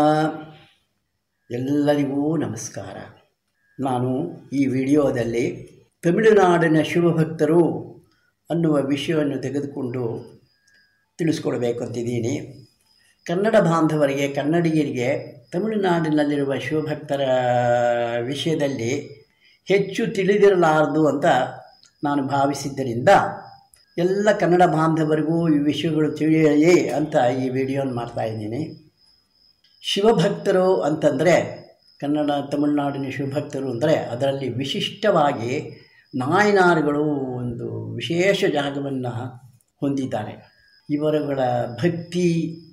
ಎಲ್ಲರಿಗೂ ನಮಸ್ಕಾರ ನಾನು ಈ ವಿಡಿಯೋದಲ್ಲಿ ತಮಿಳುನಾಡಿನ ಶಿವಭಕ್ತರು ಅನ್ನುವ ವಿಷಯವನ್ನು ತೆಗೆದುಕೊಂಡು ತಿಳಿಸ್ಕೊಡ್ಬೇಕು ಅಂತಿದ್ದೀನಿ ಕನ್ನಡ ಬಾಂಧವರಿಗೆ ಕನ್ನಡಿಗರಿಗೆ ತಮಿಳುನಾಡಿನಲ್ಲಿರುವ ಶಿವಭಕ್ತರ ವಿಷಯದಲ್ಲಿ ಹೆಚ್ಚು ತಿಳಿದಿರಲಾರದು ಅಂತ ನಾನು ಭಾವಿಸಿದ್ದರಿಂದ ಎಲ್ಲ ಕನ್ನಡ ಬಾಂಧವರಿಗೂ ಈ ವಿಷಯಗಳು ತಿಳಿಯಲಿ ಅಂತ ಈ ವಿಡಿಯೋನ ಮಾಡ್ತಾಯಿದ್ದೀನಿ ಶಿವಭಕ್ತರು ಅಂತಂದರೆ ಕನ್ನಡ ತಮಿಳುನಾಡಿನ ಶಿವಭಕ್ತರು ಅಂದರೆ ಅದರಲ್ಲಿ ವಿಶಿಷ್ಟವಾಗಿ ನಾಯನಾರುಗಳು ಒಂದು ವಿಶೇಷ ಜಾಗವನ್ನು ಹೊಂದಿದ್ದಾರೆ ಇವರುಗಳ ಭಕ್ತಿ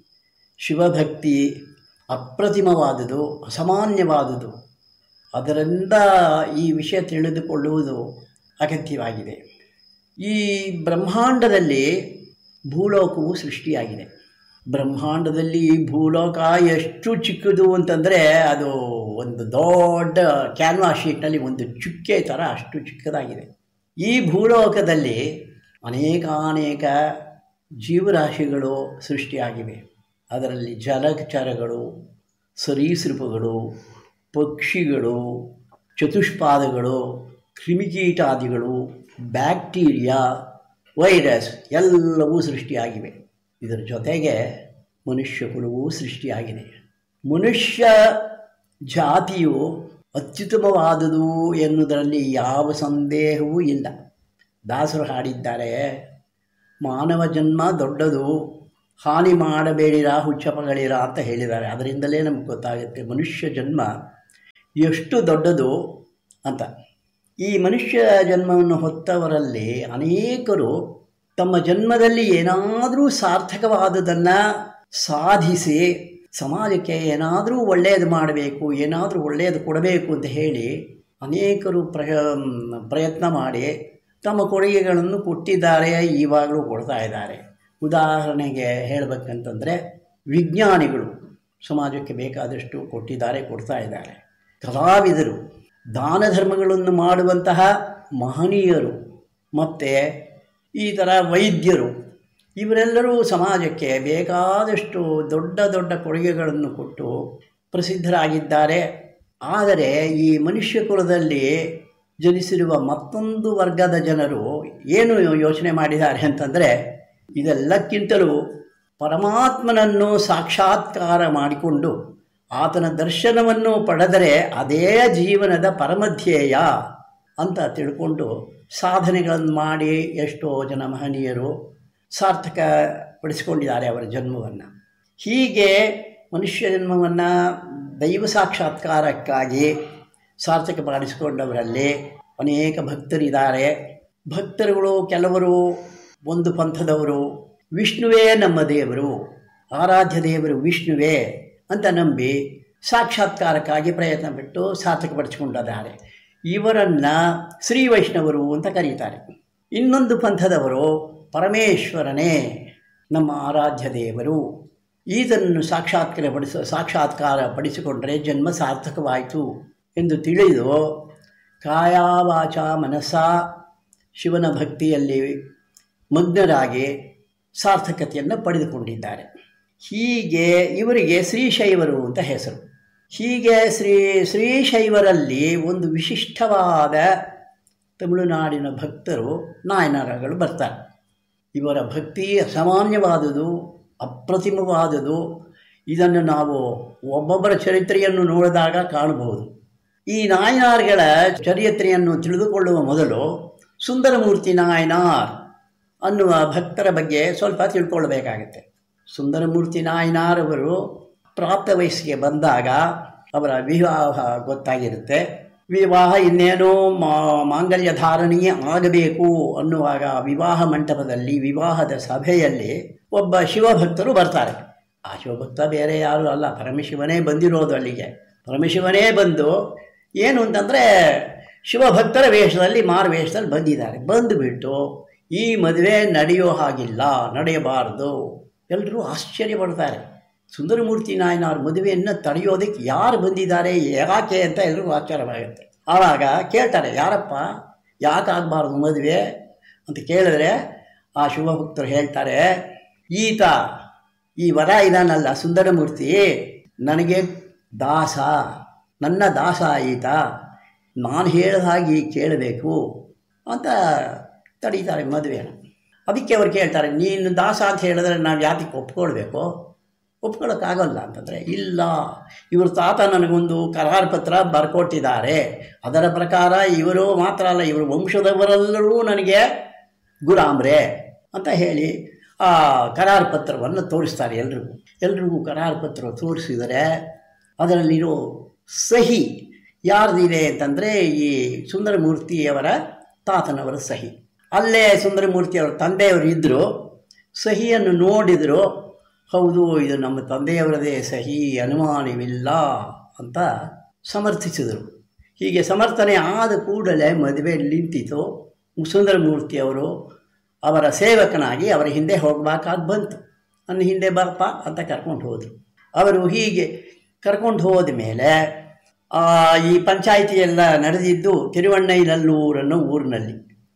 ಶಿವಭಕ್ತಿ ಅಪ್ರತಿಮವಾದುದು ಅಸಾಮಾನ್ಯವಾದುದು ಅದರಿಂದ ಈ ವಿಷಯ ತಿಳಿದುಕೊಳ್ಳುವುದು ಅಗತ್ಯವಾಗಿದೆ ಈ ಬ್ರಹ್ಮಾಂಡದಲ್ಲಿ ಭೂಲೋಕವು ಸೃಷ್ಟಿಯಾಗಿದೆ ಬ್ರಹ್ಮಾಂಡದಲ್ಲಿ ಭೂಲೋಕ ಎಷ್ಟು ಚಿಕ್ಕದು ಅಂತಂದರೆ ಅದು ಒಂದು ದೊಡ್ಡ ಕ್ಯಾನ್ವಾಸ್ ಶೀಟ್ನಲ್ಲಿ ಒಂದು ಚುಕ್ಕೆ ಥರ ಅಷ್ಟು ಚಿಕ್ಕದಾಗಿದೆ ಈ ಭೂಲೋಕದಲ್ಲಿ ಅನೇಕಾನೇಕ ಜೀವರಾಶಿಗಳು ಸೃಷ್ಟಿಯಾಗಿವೆ ಅದರಲ್ಲಿ ಜಲಚರಗಳು ಸರೀಸೃಪಗಳು ಪಕ್ಷಿಗಳು ಚತುಷ್ಪಾದಗಳು ಕ್ರಿಮಿಕೀಟಾದಿಗಳು ಬ್ಯಾಕ್ಟೀರಿಯಾ ವೈರಸ್ ಎಲ್ಲವೂ ಸೃಷ್ಟಿಯಾಗಿವೆ ಇದರ ಜೊತೆಗೆ ಮನುಷ್ಯ ಕುಲವೂ ಸೃಷ್ಟಿಯಾಗಿದೆ ಮನುಷ್ಯ ಜಾತಿಯು ಅತ್ಯುತ್ತಮವಾದುದು ಎನ್ನುವುದರಲ್ಲಿ ಯಾವ ಸಂದೇಹವೂ ಇಲ್ಲ ದಾಸರು ಹಾಡಿದ್ದಾರೆ ಮಾನವ ಜನ್ಮ ದೊಡ್ಡದು ಹಾನಿ ಮಾಡಬೇಡಿರ ಹುಚ್ಚಪಗಳಿರ ಅಂತ ಹೇಳಿದ್ದಾರೆ ಅದರಿಂದಲೇ ನಮ್ಗೆ ಗೊತ್ತಾಗುತ್ತೆ ಮನುಷ್ಯ ಜನ್ಮ ಎಷ್ಟು ದೊಡ್ಡದು ಅಂತ ಈ ಮನುಷ್ಯ ಜನ್ಮವನ್ನು ಹೊತ್ತವರಲ್ಲಿ ಅನೇಕರು ತಮ್ಮ ಜನ್ಮದಲ್ಲಿ ಏನಾದರೂ ಸಾರ್ಥಕವಾದುದನ್ನು ಸಾಧಿಸಿ ಸಮಾಜಕ್ಕೆ ಏನಾದರೂ ಒಳ್ಳೆಯದು ಮಾಡಬೇಕು ಏನಾದರೂ ಒಳ್ಳೆಯದು ಕೊಡಬೇಕು ಅಂತ ಹೇಳಿ ಅನೇಕರು ಪ್ರಯ ಪ್ರಯತ್ನ ಮಾಡಿ ತಮ್ಮ ಕೊಡುಗೆಗಳನ್ನು ಕೊಟ್ಟಿದ್ದಾರೆ ಇವಾಗಲೂ ಕೊಡ್ತಾ ಇದ್ದಾರೆ ಉದಾಹರಣೆಗೆ ಹೇಳಬೇಕಂತಂದರೆ ವಿಜ್ಞಾನಿಗಳು ಸಮಾಜಕ್ಕೆ ಬೇಕಾದಷ್ಟು ಕೊಟ್ಟಿದ್ದಾರೆ ಕೊಡ್ತಾ ಇದ್ದಾರೆ ಕಲಾವಿದರು ದಾನ ಧರ್ಮಗಳನ್ನು ಮಾಡುವಂತಹ ಮಹನೀಯರು ಮತ್ತು ಈ ಥರ ವೈದ್ಯರು ಇವರೆಲ್ಲರೂ ಸಮಾಜಕ್ಕೆ ಬೇಕಾದಷ್ಟು ದೊಡ್ಡ ದೊಡ್ಡ ಕೊಡುಗೆಗಳನ್ನು ಕೊಟ್ಟು ಪ್ರಸಿದ್ಧರಾಗಿದ್ದಾರೆ ಆದರೆ ಈ ಮನುಷ್ಯ ಕುಲದಲ್ಲಿ ಜನಿಸಿರುವ ಮತ್ತೊಂದು ವರ್ಗದ ಜನರು ಏನು ಯೋಚನೆ ಮಾಡಿದ್ದಾರೆ ಅಂತಂದರೆ ಇದೆಲ್ಲಕ್ಕಿಂತಲೂ ಪರಮಾತ್ಮನನ್ನು ಸಾಕ್ಷಾತ್ಕಾರ ಮಾಡಿಕೊಂಡು ಆತನ ದರ್ಶನವನ್ನು ಪಡೆದರೆ ಅದೇ ಜೀವನದ ಪರಮಧ್ಯೇಯ ಅಂತ ತಿಳ್ಕೊಂಡು ಸಾಧನೆಗಳನ್ನು ಮಾಡಿ ಎಷ್ಟೋ ಜನ ಮಹನೀಯರು ಸಾರ್ಥಕಪಡಿಸಿಕೊಂಡಿದ್ದಾರೆ ಅವರ ಜನ್ಮವನ್ನು ಹೀಗೆ ಮನುಷ್ಯ ಜನ್ಮವನ್ನು ದೈವ ಸಾಕ್ಷಾತ್ಕಾರಕ್ಕಾಗಿ ಸಾರ್ಥಕಪಡಿಸಿಕೊಂಡವರಲ್ಲಿ ಅನೇಕ ಭಕ್ತರಿದ್ದಾರೆ ಭಕ್ತರುಗಳು ಕೆಲವರು ಒಂದು ಪಂಥದವರು ವಿಷ್ಣುವೇ ನಮ್ಮ ದೇವರು ಆರಾಧ್ಯ ದೇವರು ವಿಷ್ಣುವೇ ಅಂತ ನಂಬಿ ಸಾಕ್ಷಾತ್ಕಾರಕ್ಕಾಗಿ ಪ್ರಯತ್ನ ಬಿಟ್ಟು ಸಾರ್ಥಕಪಡಿಸಿಕೊಂಡಿದ್ದಾರೆ ಇವರನ್ನು ಶ್ರೀ ವೈಷ್ಣವರು ಅಂತ ಕರೀತಾರೆ ಇನ್ನೊಂದು ಪಂಥದವರು ಪರಮೇಶ್ವರನೇ ನಮ್ಮ ಆರಾಧ್ಯ ದೇವರು ಈತನನ್ನು ಸಾಕ್ಷಾತ್ಕಾರ ಪಡಿಸ ಸಾಕ್ಷಾತ್ಕಾರ ಪಡಿಸಿಕೊಂಡರೆ ಜನ್ಮ ಸಾರ್ಥಕವಾಯಿತು ಎಂದು ತಿಳಿದು ಕಾಯಾವಾಚ ಮನಸ್ಸ ಶಿವನ ಭಕ್ತಿಯಲ್ಲಿ ಮಗ್ನರಾಗಿ ಸಾರ್ಥಕತೆಯನ್ನು ಪಡೆದುಕೊಂಡಿದ್ದಾರೆ ಹೀಗೆ ಇವರಿಗೆ ಶ್ರೀಶೈವರು ಅಂತ ಹೆಸರು ಹೀಗೆ ಶ್ರೀ ಶ್ರೀಶೈವರಲ್ಲಿ ಒಂದು ವಿಶಿಷ್ಟವಾದ ತಮಿಳುನಾಡಿನ ಭಕ್ತರು ನಾಯನರಗಳು ಬರ್ತಾರೆ ಇವರ ಭಕ್ತಿ ಅಸಾಮಾನ್ಯವಾದುದು ಅಪ್ರತಿಮವಾದುದು ಇದನ್ನು ನಾವು ಒಬ್ಬೊಬ್ಬರ ಚರಿತ್ರೆಯನ್ನು ನೋಡಿದಾಗ ಕಾಣಬಹುದು ಈ ನಾಯನಾರ್ಗಳ ಚರಿತ್ರೆಯನ್ನು ತಿಳಿದುಕೊಳ್ಳುವ ಮೊದಲು ಸುಂದರಮೂರ್ತಿ ನಾಯನಾರ್ ಅನ್ನುವ ಭಕ್ತರ ಬಗ್ಗೆ ಸ್ವಲ್ಪ ತಿಳ್ಕೊಳ್ಬೇಕಾಗತ್ತೆ ಸುಂದರಮೂರ್ತಿ ನಾಯನಾರವರು ಪ್ರಾಪ್ತ ವಯಸ್ಸಿಗೆ ಬಂದಾಗ ಅವರ ವಿವಾಹ ಗೊತ್ತಾಗಿರುತ್ತೆ ವಿವಾಹ ಇನ್ನೇನೋ ಮಾಂಗಲ್ಯ ಧಾರಣೆಯೇ ಆಗಬೇಕು ಅನ್ನುವಾಗ ವಿವಾಹ ಮಂಟಪದಲ್ಲಿ ವಿವಾಹದ ಸಭೆಯಲ್ಲಿ ಒಬ್ಬ ಶಿವಭಕ್ತರು ಬರ್ತಾರೆ ಆ ಶಿವಭಕ್ತ ಬೇರೆ ಯಾರು ಅಲ್ಲ ಪರಮಶಿವನೇ ಬಂದಿರೋದು ಅಲ್ಲಿಗೆ ಪರಮಶಿವನೇ ಬಂದು ಏನು ಅಂತಂದರೆ ಶಿವಭಕ್ತರ ವೇಷದಲ್ಲಿ ಮಾರು ವೇಷದಲ್ಲಿ ಬಂದಿದ್ದಾರೆ ಬಂದುಬಿಟ್ಟು ಈ ಮದುವೆ ನಡೆಯೋ ಹಾಗಿಲ್ಲ ನಡೆಯಬಾರದು ಎಲ್ಲರೂ ಆಶ್ಚರ್ಯ ಪಡ್ತಾರೆ ಸುಂದರಮೂರ್ತಿ ನಾಯನವ್ರ ಮದುವೆಯನ್ನು ತಡೆಯೋದಕ್ಕೆ ಯಾರು ಬಂದಿದ್ದಾರೆ ಯಾಕೆ ಅಂತ ಎಲ್ರಿಗೂ ಆಶ್ಚರ್ಯವಾಗುತ್ತೆ ಆವಾಗ ಕೇಳ್ತಾರೆ ಯಾರಪ್ಪ ಯಾಕೆ ಆಗಬಾರ್ದು ಮದುವೆ ಅಂತ ಕೇಳಿದ್ರೆ ಆ ಶಿವಭಕ್ತರು ಹೇಳ್ತಾರೆ ಈತ ಈ ವರ ಇದಾನಲ್ಲ ಸುಂದರಮೂರ್ತಿ ನನಗೆ ದಾಸ ನನ್ನ ದಾಸ ಈತ ನಾನು ಹೇಳಿದ ಹಾಗೆ ಕೇಳಬೇಕು ಅಂತ ತಡೀತಾರೆ ಮದುವೆನ ಅದಕ್ಕೆ ಅವ್ರು ಕೇಳ್ತಾರೆ ನೀನು ದಾಸ ಅಂತ ಹೇಳಿದ್ರೆ ನಾವು ಯಾತಕ್ಕೆ ಒಪ್ಕೊಳ್ಬೇಕು ಒಪ್ಕೊಳ್ಳೋಕ್ಕಾಗಲ್ಲ ಅಂತಂದರೆ ಇಲ್ಲ ಇವರು ತಾತ ನನಗೊಂದು ಕರಾರು ಪತ್ರ ಬರ್ಕೊಟ್ಟಿದ್ದಾರೆ ಅದರ ಪ್ರಕಾರ ಇವರು ಮಾತ್ರ ಅಲ್ಲ ಇವರು ವಂಶದವರೆಲ್ಲರೂ ನನಗೆ ಗುಲಾಮ್ರೆ ಅಂತ ಹೇಳಿ ಆ ಕರಾರು ಪತ್ರವನ್ನು ತೋರಿಸ್ತಾರೆ ಎಲ್ರಿಗೂ ಎಲ್ರಿಗೂ ಕರಾರು ಪತ್ರ ತೋರಿಸಿದರೆ ಅದರಲ್ಲಿರೋ ಸಹಿ ಯಾರ್ದಿದೆ ಅಂತಂದರೆ ಈ ಸುಂದರಮೂರ್ತಿಯವರ ತಾತನವರ ಸಹಿ ಅಲ್ಲೇ ಸುಂದರಮೂರ್ತಿಯವರ ತಂದೆಯವರು ಇದ್ದರು ಸಹಿಯನ್ನು ನೋಡಿದರು ಹೌದು ಇದು ನಮ್ಮ ತಂದೆಯವರದೇ ಸಹಿ ಅನುಮಾನವಿಲ್ಲ ಅಂತ ಸಮರ್ಥಿಸಿದರು ಹೀಗೆ ಸಮರ್ಥನೆ ಆದ ಕೂಡಲೇ ಮದುವೆ ನಿಂತಿತು ಸುಂದರಮೂರ್ತಿಯವರು ಅವರ ಸೇವಕನಾಗಿ ಅವರ ಹಿಂದೆ ಹೋಗಬೇಕಾಗಿ ಬಂತು ನನ್ನ ಹಿಂದೆ ಬರಪ್ಪ ಅಂತ ಕರ್ಕೊಂಡು ಹೋದರು ಅವರು ಹೀಗೆ ಕರ್ಕೊಂಡು ಹೋದ ಮೇಲೆ ಈ ಪಂಚಾಯಿತಿ ಎಲ್ಲ ನಡೆದಿದ್ದು ತಿರುವಣ್ಣೈನಲ್ಲೂರನ್ನೋ ಊರಿನಲ್ಲಿ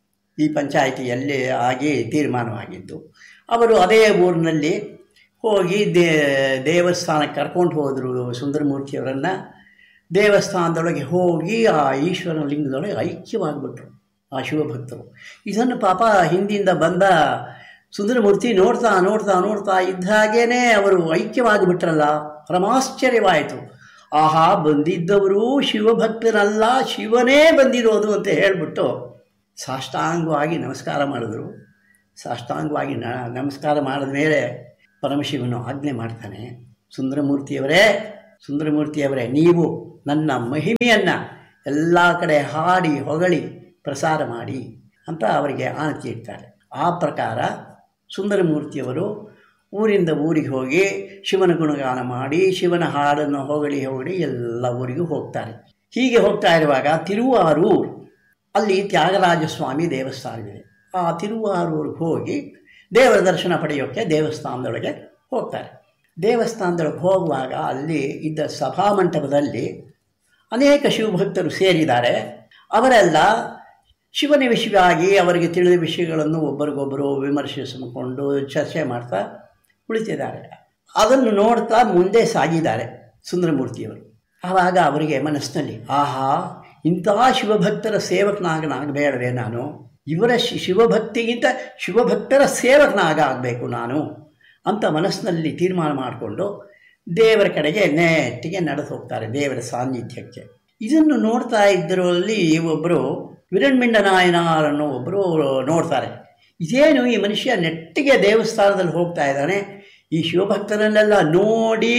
ಈ ಪಂಚಾಯಿತಿಯಲ್ಲಿ ಆಗಿ ತೀರ್ಮಾನವಾಗಿದ್ದು ಅವರು ಅದೇ ಊರಿನಲ್ಲಿ ಹೋಗಿ ದೇ ದೇವಸ್ಥಾನಕ್ಕೆ ಕರ್ಕೊಂಡು ಹೋದರು ಸುಂದರಮೂರ್ತಿಯವರನ್ನು ದೇವಸ್ಥಾನದೊಳಗೆ ಹೋಗಿ ಆ ಈಶ್ವರನ ಲಿಂಗದೊಳಗೆ ಐಕ್ಯವಾಗಿಬಿಟ್ರು ಆ ಶಿವಭಕ್ತರು ಇದನ್ನು ಪಾಪ ಹಿಂದಿಂದ ಬಂದ ಸುಂದರಮೂರ್ತಿ ನೋಡ್ತಾ ನೋಡ್ತಾ ನೋಡ್ತಾ ಇದ್ದ ಹಾಗೇನೆ ಅವರು ಐಕ್ಯವಾಗಿಬಿಟ್ರಲ್ಲ ಪರಮಾಶ್ಚರ್ಯವಾಯಿತು ಆಹಾ ಬಂದಿದ್ದವರು ಶಿವಭಕ್ತರಲ್ಲ ಶಿವನೇ ಬಂದಿರೋದು ಅಂತ ಹೇಳಿಬಿಟ್ಟು ಸಾಷ್ಟಾಂಗವಾಗಿ ನಮಸ್ಕಾರ ಮಾಡಿದ್ರು ಸಾಷ್ಟಾಂಗವಾಗಿ ನ ನಮಸ್ಕಾರ ಮಾಡಿದ ಮೇಲೆ ಪರಮಶಿವನು ಆಜ್ಞೆ ಮಾಡ್ತಾನೆ ಸುಂದರಮೂರ್ತಿಯವರೇ ಸುಂದರಮೂರ್ತಿಯವರೇ ನೀವು ನನ್ನ ಮಹಿಮೆಯನ್ನು ಎಲ್ಲ ಕಡೆ ಹಾಡಿ ಹೊಗಳಿ ಪ್ರಸಾರ ಮಾಡಿ ಅಂತ ಅವರಿಗೆ ಆನತಿ ಇಡ್ತಾರೆ ಆ ಪ್ರಕಾರ ಸುಂದರಮೂರ್ತಿಯವರು ಊರಿಂದ ಊರಿಗೆ ಹೋಗಿ ಶಿವನ ಗುಣಗಾನ ಮಾಡಿ ಶಿವನ ಹಾಡನ್ನು ಹೊಗಳಿ ಹೊಗಳಿ ಎಲ್ಲ ಊರಿಗೂ ಹೋಗ್ತಾರೆ ಹೀಗೆ ಹೋಗ್ತಾ ಇರುವಾಗ ತಿರುವಾರೂರು ಅಲ್ಲಿ ತ್ಯಾಗರಾಜ ಸ್ವಾಮಿ ದೇವಸ್ಥಾನವಿದೆ ಆ ತಿರುವಾರೂರಿಗೆ ಹೋಗಿ ದೇವರ ದರ್ಶನ ಪಡೆಯೋಕ್ಕೆ ದೇವಸ್ಥಾನದೊಳಗೆ ಹೋಗ್ತಾರೆ ದೇವಸ್ಥಾನದೊಳಗೆ ಹೋಗುವಾಗ ಅಲ್ಲಿ ಇದ್ದ ಸಭಾಮಂಟಪದಲ್ಲಿ ಅನೇಕ ಶಿವಭಕ್ತರು ಸೇರಿದ್ದಾರೆ ಅವರೆಲ್ಲ ಶಿವನ ವಿಷಯವಾಗಿ ಅವರಿಗೆ ತಿಳಿದ ವಿಷಯಗಳನ್ನು ಒಬ್ಬರಿಗೊಬ್ಬರು ವಿಮರ್ಶಿಸಿಕೊಂಡು ಚರ್ಚೆ ಮಾಡ್ತಾ ಕುಳಿತಿದ್ದಾರೆ ಅದನ್ನು ನೋಡ್ತಾ ಮುಂದೆ ಸಾಗಿದ್ದಾರೆ ಸುಂದರಮೂರ್ತಿಯವರು ಆವಾಗ ಅವರಿಗೆ ಮನಸ್ಸಿನಲ್ಲಿ ಆಹಾ ಇಂತಹ ಶಿವಭಕ್ತರ ಸೇವಕನಾಗನಾಗಬೇಡವೇ ನಾನು ಇವರ ಶಿ ಶಿವಭಕ್ತಿಗಿಂತ ಶಿವಭಕ್ತರ ಸೇವಕನಾಗ ಆಗಬೇಕು ನಾನು ಅಂತ ಮನಸ್ಸಿನಲ್ಲಿ ತೀರ್ಮಾನ ಮಾಡಿಕೊಂಡು ದೇವರ ಕಡೆಗೆ ನೆಟ್ಟಿಗೆ ನಡೆದು ಹೋಗ್ತಾರೆ ದೇವರ ಸಾನ್ನಿಧ್ಯಕ್ಕೆ ಇದನ್ನು ನೋಡ್ತಾ ಇದ್ದರಲ್ಲಿ ಒಬ್ಬರು ವಿರಣ್ಮಿಂಡ ನಾಯನಾರನ್ನು ಒಬ್ಬರು ನೋಡ್ತಾರೆ ಇದೇನು ಈ ಮನುಷ್ಯ ನೆಟ್ಟಿಗೆ ದೇವಸ್ಥಾನದಲ್ಲಿ ಹೋಗ್ತಾ ಇದ್ದಾನೆ ಈ ಶಿವಭಕ್ತರನ್ನೆಲ್ಲ ನೋಡಿ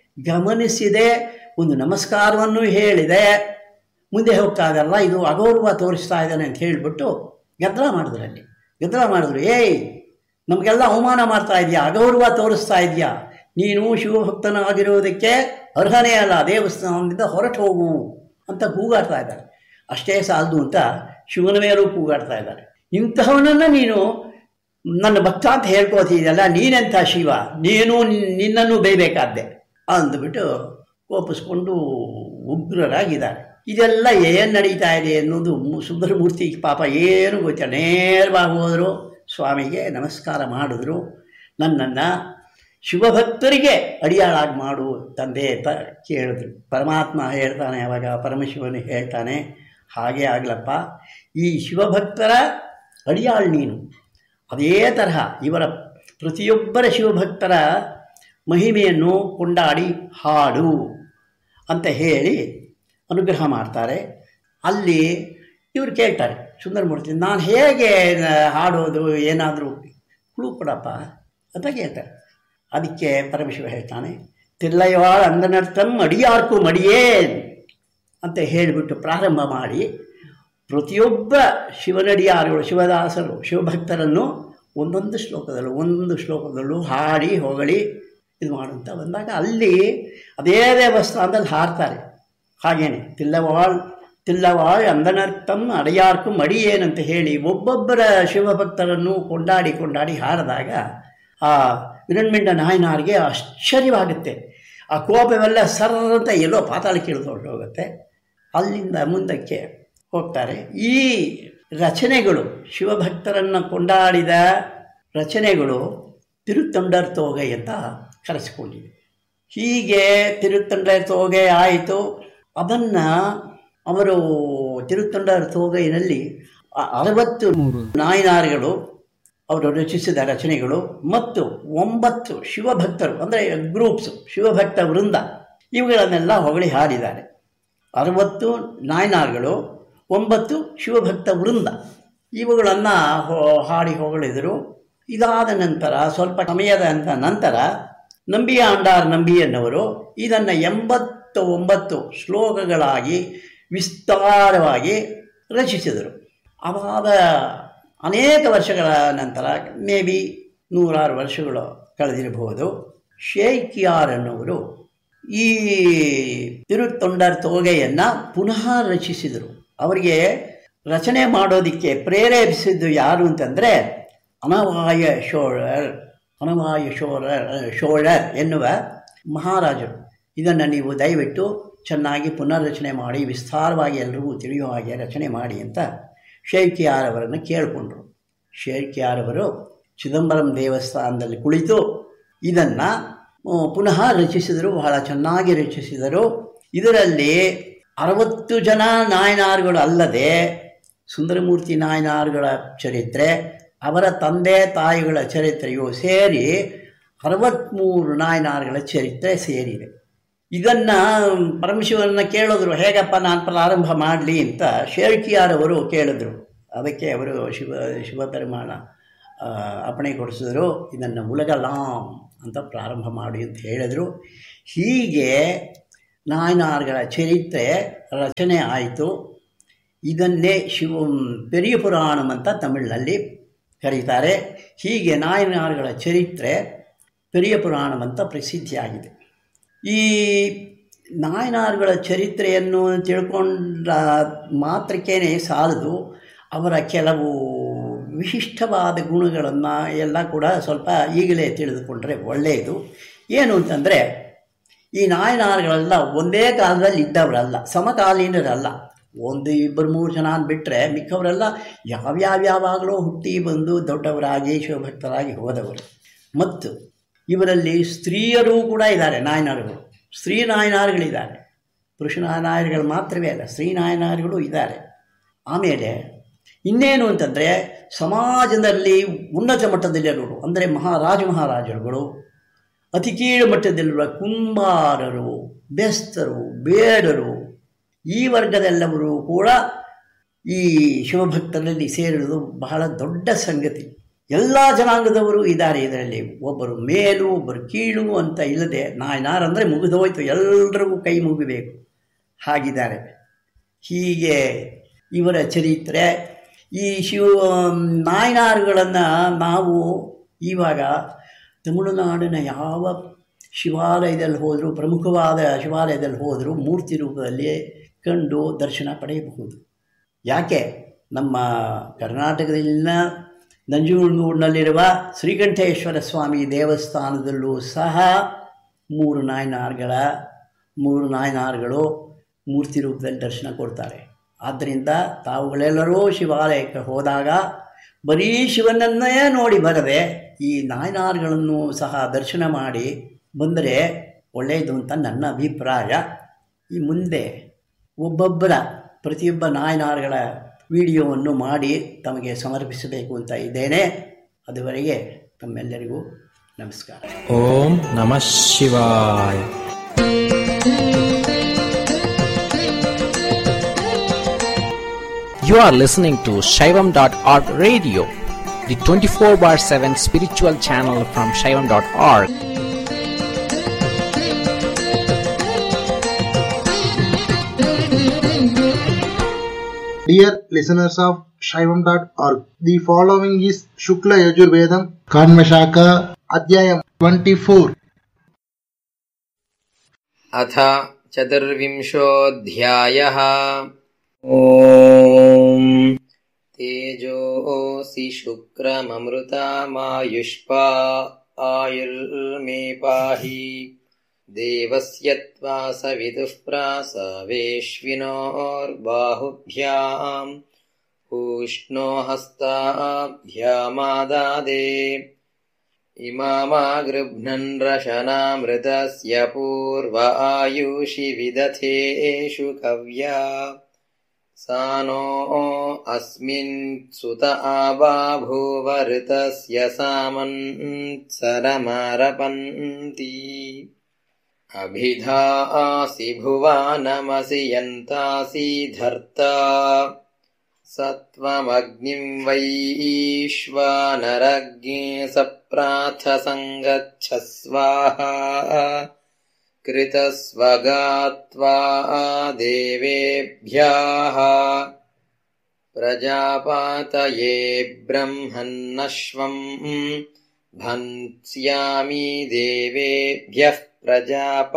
ಗಮನಿಸಿದೆ ಒಂದು ನಮಸ್ಕಾರವನ್ನು ಹೇಳಿದೆ ಮುಂದೆ ಹೋಗ್ತಾ ಇದಲ್ಲ ಇದು ಅಗೌರವ ತೋರಿಸ್ತಾ ಇದ್ದಾನೆ ಅಂತ ಹೇಳಿಬಿಟ್ಟು ಗದ್ದಲ ಮಾಡಿದ್ರು ಅಲ್ಲಿ ಗದ್ದಲ ಮಾಡಿದ್ರು ಏಯ್ ನಮಗೆಲ್ಲ ಅವಮಾನ ಮಾಡ್ತಾ ಇದೆಯಾ ಅಗೌರವ ತೋರಿಸ್ತಾ ಇದೆಯಾ ನೀನು ಶಿವಭಕ್ತನಾಗಿರೋದಕ್ಕೆ ಅರ್ಹನೇ ಅಲ್ಲ ದೇವಸ್ಥಾನದಿಂದ ಹೊರಟು ಹೋಗು ಅಂತ ಕೂಗಾಡ್ತಾ ಇದ್ದಾರೆ ಅಷ್ಟೇ ಸಾಲದು ಅಂತ ಶಿವನ ಮೇಲೂ ಕೂಗಾಡ್ತಾ ಇದ್ದಾರೆ ಇಂತಹವನನ್ನು ನೀನು ನನ್ನ ಭಕ್ತ ಅಂತ ಹೇಳ್ಕೋತಿದೆಯಲ್ಲ ನೀನೆಂಥ ಶಿವ ನೀನು ನಿನ್ನನ್ನು ಬೇಯಬೇಕಾದ್ದೆ ಅಂದ್ಬಿಟ್ಟು ಕೋಪಿಸ್ಕೊಂಡು ಉಗ್ರರಾಗಿದ್ದಾರೆ ಇದೆಲ್ಲ ಏನು ನಡೀತಾ ಇದೆ ಅನ್ನೋದು ಸುಂದರಮೂರ್ತಿ ಪಾಪ ಏನು ಗೊತ್ತಿಲ್ಲ ನೇರವಾಗಿ ಹೋದರು ಸ್ವಾಮಿಗೆ ನಮಸ್ಕಾರ ಮಾಡಿದ್ರು ನನ್ನನ್ನು ಶಿವಭಕ್ತರಿಗೆ ಅಡಿಯಾಳಾಗಿ ಮಾಡು ತಂದೆ ಅಂತ ಕೇಳಿದ್ರು ಪರಮಾತ್ಮ ಹೇಳ್ತಾನೆ ಅವಾಗ ಪರಮಶಿವನು ಹೇಳ್ತಾನೆ ಹಾಗೇ ಆಗಲಪ್ಪ ಈ ಶಿವಭಕ್ತರ ಅಡಿಯಾಳ್ ನೀನು ಅದೇ ತರಹ ಇವರ ಪ್ರತಿಯೊಬ್ಬರ ಶಿವಭಕ್ತರ ಮಹಿಮೆಯನ್ನು ಕೊಂಡಾಡಿ ಹಾಡು ಅಂತ ಹೇಳಿ ಅನುಗ್ರಹ ಮಾಡ್ತಾರೆ ಅಲ್ಲಿ ಇವರು ಕೇಳ್ತಾರೆ ಸುಂದರಮೂರ್ತಿ ನಾನು ಹೇಗೆ ಹಾಡೋದು ಏನಾದರೂ ಕ್ಲೂ ಕೊಡಪ್ಪ ಅಂತ ಕೇಳ್ತಾರೆ ಅದಕ್ಕೆ ಪರಮಶಿವ ಹೇಳ್ತಾನೆ ತಿಲ್ಲಯವಾಳ ಅಂದನರ್ಥಂ ಅಡಿಯಾರ್ಕು ಮಡಿಯೇನ್ ಅಂತ ಹೇಳಿಬಿಟ್ಟು ಪ್ರಾರಂಭ ಮಾಡಿ ಪ್ರತಿಯೊಬ್ಬ ಶಿವನಡಿಯಾರುಗಳು ಶಿವದಾಸರು ಶಿವಭಕ್ತರನ್ನು ಒಂದೊಂದು ಶ್ಲೋಕದಲ್ಲೂ ಒಂದೊಂದು ಶ್ಲೋಕದಲ್ಲೂ ಹಾಡಿ ಹೊಗಳಿ ಇದು ಮಾಡುವಂತ ಬಂದಾಗ ಅಲ್ಲಿ ಅದೇ ದೇವಸ್ಥಾನದಲ್ಲಿ ಹಾಡ್ತಾರೆ ಹಾಗೇನೆ ತಿಲ್ಲವಾಳ್ ತಿಲ್ಲವಾಳ್ ಅಂದನರ್ಥಂ ಅಡೆಯಾರ್ಕು ಮಡಿಯೇನಂತ ಹೇಳಿ ಒಬ್ಬೊಬ್ಬರ ಶಿವಭಕ್ತರನ್ನು ಕೊಂಡಾಡಿ ಕೊಂಡಾಡಿ ಹಾಡಿದಾಗ ಆ ವಿರಣ್ಮಿಂಡ ನಾಯನಾರಿಗೆ ಆಶ್ಚರ್ಯವಾಗುತ್ತೆ ಆ ಕೋಪವೆಲ್ಲ ಸರ್ರಂತ ಎಲ್ಲೋ ಪಾತಾಳಕ್ಕೆ ಇಳಿದು ಹೊರಟೋಗುತ್ತೆ ಅಲ್ಲಿಂದ ಮುಂದಕ್ಕೆ ಹೋಗ್ತಾರೆ ಈ ರಚನೆಗಳು ಶಿವಭಕ್ತರನ್ನು ಕೊಂಡಾಡಿದ ರಚನೆಗಳು ತಿರುತ್ತೊಂಡರ್ ತೋಗೈ ಅಂತ ಕರೆಸಿಕೊಂಡಿವೆ ಹೀಗೆ ತಿರುತ್ತಂಡ್ರ ತೋಗೆ ಆಯಿತು ಅದನ್ನು ಅವರು ತಿರುತ್ತಂಡರ ತೋಗೆಯಲ್ಲಿ ಅ- ಅರವತ್ತು ನಾಯನಾರ್ಗಳು ಅವರು ರಚಿಸಿದ ರಚನೆಗಳು ಮತ್ತು ಒಂಬತ್ತು ಶಿವಭಕ್ತರು ಅಂದರೆ ಗ್ರೂಪ್ಸ್ ಶಿವಭಕ್ತ ವೃಂದ ಇವುಗಳನ್ನೆಲ್ಲ ಹೊಗಳಿ ಹಾಡಿದ್ದಾರೆ ಅರವತ್ತು ನಾಯನಾರ್ಗಳು ಒಂಬತ್ತು ಶಿವಭಕ್ತ ವೃಂದ ಇವುಗಳನ್ನು ಹಾಡಿ ಹೊಗಳಿದರು ಇದಾದ ನಂತರ ಸ್ವಲ್ಪ ಸಮಯದ ಅಂತ ನಂತರ ನಂಬಿಯ ಅಂಡಾರ್ ನಂಬಿಯನ್ನವರು ಇದನ್ನು ಎಂಬತ್ತು ಒಂಬತ್ತು ಶ್ಲೋಕಗಳಾಗಿ ವಿಸ್ತಾರವಾಗಿ ರಚಿಸಿದರು ಅದಾದ ಅನೇಕ ವರ್ಷಗಳ ನಂತರ ಮೇ ಬಿ ನೂರಾರು ವರ್ಷಗಳು ಕಳೆದಿರಬಹುದು ಶೇಖ್ಯಾರ್ ಅನ್ನೋರು ಈ ತಿರುತ್ತೊಂಡರ್ ತೋಗೆಯನ್ನು ಪುನಃ ರಚಿಸಿದರು ಅವರಿಗೆ ರಚನೆ ಮಾಡೋದಕ್ಕೆ ಪ್ರೇರೇಪಿಸಿದ್ದು ಯಾರು ಅಂತಂದರೆ ಅನವಾಯ ಶೋಳರ್ ಅನವಾಯ ಶೋಳರ್ ಶೋಳರ್ ಎನ್ನುವ ಮಹಾರಾಜರು ಇದನ್ನು ನೀವು ದಯವಿಟ್ಟು ಚೆನ್ನಾಗಿ ಪುನರ್ರಚನೆ ಮಾಡಿ ವಿಸ್ತಾರವಾಗಿ ಎಲ್ರಿಗೂ ತಿಳಿಯುವ ಹಾಗೆ ರಚನೆ ಮಾಡಿ ಅಂತ ಶೇಖ್ಯಾರವರನ್ನು ಕೇಳಿಕೊಂಡ್ರು ಶೇಖ್ಯಾರವರು ಚಿದಂಬರಂ ದೇವಸ್ಥಾನದಲ್ಲಿ ಕುಳಿತು ಇದನ್ನು ಪುನಃ ರಚಿಸಿದರು ಬಹಳ ಚೆನ್ನಾಗಿ ರಚಿಸಿದರು ಇದರಲ್ಲಿ ಅರವತ್ತು ಜನ ನಾಯನಾರ್ಗಳು ಅಲ್ಲದೆ ಸುಂದರಮೂರ್ತಿ ನಾಯನಾರ್ಗಳ ಚರಿತ್ರೆ ಅವರ ತಂದೆ ತಾಯಿಗಳ ಚರಿತ್ರೆಯು ಸೇರಿ ಅರವತ್ತ್ಮೂರು ನಾಯನಾರ್ಗಳ ಚರಿತ್ರೆ ಸೇರಿದೆ ಇದನ್ನು ಪರಮಶಿವರನ್ನ ಕೇಳಿದ್ರು ಹೇಗಪ್ಪ ನಾನು ಪ್ರಾರಂಭ ಮಾಡಲಿ ಅಂತ ಶೇಳ್ಕಿಯಾರವರು ಕೇಳಿದ್ರು ಅದಕ್ಕೆ ಅವರು ಶಿವ ಶಿವಪೆರುಮಾಳ ಆ, ಅಪ್ಪಣೆ ಕೊಡಿಸಿದ್ರು ಇದನ್ನು ಉಲಗಲಾಂ ಅಂತ ಪ್ರಾರಂಭ ಮಾಡಿ ಅಂತ ಹೇಳಿದರು ಹೀಗೆ ನಾಯನಾರ್ಗಳ ಚರಿತ್ರೆ ರಚನೆ ಆಯಿತು ಇದನ್ನೇ ಶಿವ ಪೆರಿಯ ಪುರಾಣಂ ಅಂತ ತಮಿಳಿನಲ್ಲಿ ಕರೀತಾರೆ ಹೀಗೆ ನಾಯನಾರ್ಗಳ ಚರಿತ್ರೆ ಪೆರಿಯ ಪುರಾಣಂ ಅಂತ ಪ್ರಸಿದ್ಧಿಯಾಗಿದೆ ಈ ನಾಯನಾರ್ಗಳ ಚರಿತ್ರೆಯನ್ನು ತಿಳ್ಕೊಂಡ ಮಾತ್ರಕ್ಕೇ ಸಾಲದು ಅವರ ಕೆಲವು ವಿಶಿಷ್ಟವಾದ ಗುಣಗಳನ್ನು ಎಲ್ಲ ಕೂಡ ಸ್ವಲ್ಪ ಈಗಲೇ ತಿಳಿದುಕೊಂಡ್ರೆ ಒಳ್ಳೆಯದು ಏನು ಅಂತಂದರೆ ಈ ನಾಯನಾರ್ಗಳೆಲ್ಲ ಒಂದೇ ಕಾಲದಲ್ಲಿ ಇದ್ದವರಲ್ಲ ಸಮಕಾಲೀನರಲ್ಲ ಒಂದು ಇಬ್ಬರು ಮೂರು ಜನ ಬಿಟ್ಟರೆ ಮಿಕ್ಕವರೆಲ್ಲ ಯಾವ್ಯಾವ್ಯಾವಾಗಲೂ ಹುಟ್ಟಿ ಬಂದು ದೊಡ್ಡವರಾಗಿ ಶಿವಭಕ್ತರಾಗಿ ಹೋದವರು ಮತ್ತು ಇವರಲ್ಲಿ ಸ್ತ್ರೀಯರೂ ಕೂಡ ಇದ್ದಾರೆ ನಾಯನಾರ್ಗಳು ಸ್ತ್ರೀ ನಾಯನಾರ್ಗಳಿದ್ದಾರೆ ಪುರುಷ ನಾಯನಾರ್ಗಳು ಮಾತ್ರವೇ ಅಲ್ಲ ಸ್ತ್ರೀ ನಾಯನಾರ್ಗಳು ಇದ್ದಾರೆ ಆಮೇಲೆ ಇನ್ನೇನು ಅಂತಂದರೆ ಸಮಾಜದಲ್ಲಿ ಉನ್ನತ ಮಟ್ಟದಲ್ಲಿರೋರು ಅಂದರೆ ಮಹಾರಾಜ ಮಹಾರಾಜರುಗಳು ಅತಿ ಕೀಳು ಮಟ್ಟದಲ್ಲಿರುವ ಕುಂಬಾರರು ಬೆಸ್ತರು ಬೇಡರು ಈ ವರ್ಗದೆಲ್ಲವರು ಕೂಡ ಈ ಶಿವಭಕ್ತರಲ್ಲಿ ಸೇರಿರುವುದು ಬಹಳ ದೊಡ್ಡ ಸಂಗತಿ ಎಲ್ಲ ಜನಾಂಗದವರು ಇದ್ದಾರೆ ಇದರಲ್ಲಿ ಒಬ್ಬರು ಮೇಲು ಒಬ್ಬರು ಕೀಳು ಅಂತ ಇಲ್ಲದೆ ನಾಯನಾರ್ ಅಂದರೆ ಮುಗಿದೋಯ್ತು ಎಲ್ರಿಗೂ ಕೈ ಮುಗಿಬೇಕು ಹಾಗಿದ್ದಾರೆ ಹೀಗೆ ಇವರ ಚರಿತ್ರೆ ಈ ಶಿವ ನಾಯನಾರುಗಳನ್ನು ನಾವು ಇವಾಗ ತಮಿಳುನಾಡಿನ ಯಾವ ಶಿವಾಲಯದಲ್ಲಿ ಹೋದರೂ ಪ್ರಮುಖವಾದ ಶಿವಾಲಯದಲ್ಲಿ ಹೋದರೂ ಮೂರ್ತಿ ರೂಪದಲ್ಲಿ ಕಂಡು ದರ್ಶನ ಪಡೆಯಬಹುದು ಯಾಕೆ ನಮ್ಮ ಕರ್ನಾಟಕದಲ್ಲಿನ ನಂಜನಗೂಡಿನಲ್ಲಿರುವ ಶ್ರೀಕಂಠೇಶ್ವರ ಸ್ವಾಮಿ ದೇವಸ್ಥಾನದಲ್ಲೂ ಸಹ ಮೂರು ನಾಯನಾರ್ಗಳ ಮೂರು ನಾಯನಾರ್ಗಳು ಮೂರ್ತಿ ರೂಪದಲ್ಲಿ ದರ್ಶನ ಕೊಡ್ತಾರೆ ಆದ್ದರಿಂದ ತಾವುಗಳೆಲ್ಲರೂ ಶಿವಾಲಯಕ್ಕೆ ಹೋದಾಗ ಬರೀ ಶಿವನನ್ನೇ ನೋಡಿ ಬರದೆ ಈ ನಾಯನಾರ್ಗಳನ್ನು ಸಹ ದರ್ಶನ ಮಾಡಿ ಬಂದರೆ ಒಳ್ಳೆಯದು ಅಂತ ನನ್ನ ಅಭಿಪ್ರಾಯ ಈ ಮುಂದೆ ಒಬ್ಬೊಬ್ಬರ ಪ್ರತಿಯೊಬ್ಬ ನಾಯನಾರ್ಗಳ ವಿಡಿಯೋವನ್ನು ಮಾಡಿ ತಮಗೆ ಸಮರ್ಪಿಸಬೇಕು ಅಂತ ಇದ್ದೇನೆ ಅದುವರೆಗೆ ತಮ್ಮೆಲ್ಲರಿಗೂ ನಮಸ್ಕಾರ ಓಂ ನಮಃ ಶಿವಾಯ You are listening to Shaivam.org radio, the 24 bar 7 spiritual channel from Shaivam.org. Dear listeners of Shaivam.org, the following is Shukla Yajurvedam Kanvashaka Adhyayam 24. अथ चतुर्विंशोऽध्यायः ॐ तेजोऽसि शुक्रममृतामायुष्पा आयुर्मे पाहि देवस्य त्वा सविदुः प्रासवेश्विनोर्बाहुभ्याम् उष्णो हस्ताभ्यामादादे इमामागृह्णन् रशनामृतस्य पूर्व आयुषि विदथेषु कव्या सा नो अस्मिन् सुत आबाभूव ऋतस्य सामन्सरमारपन्ती अभिधासि भुवानमसि यन्तासि धर्ता सत्त्वमग्निम् वैश्वानरज्ञे सप्राथ सङ्गच्छ स्वाहा कृतस्वगात्वा देवेभ्यः प्रजापातये ब्रह्मन्नश्वम् भन्स्यामि देवेभ्यः प्रजापतये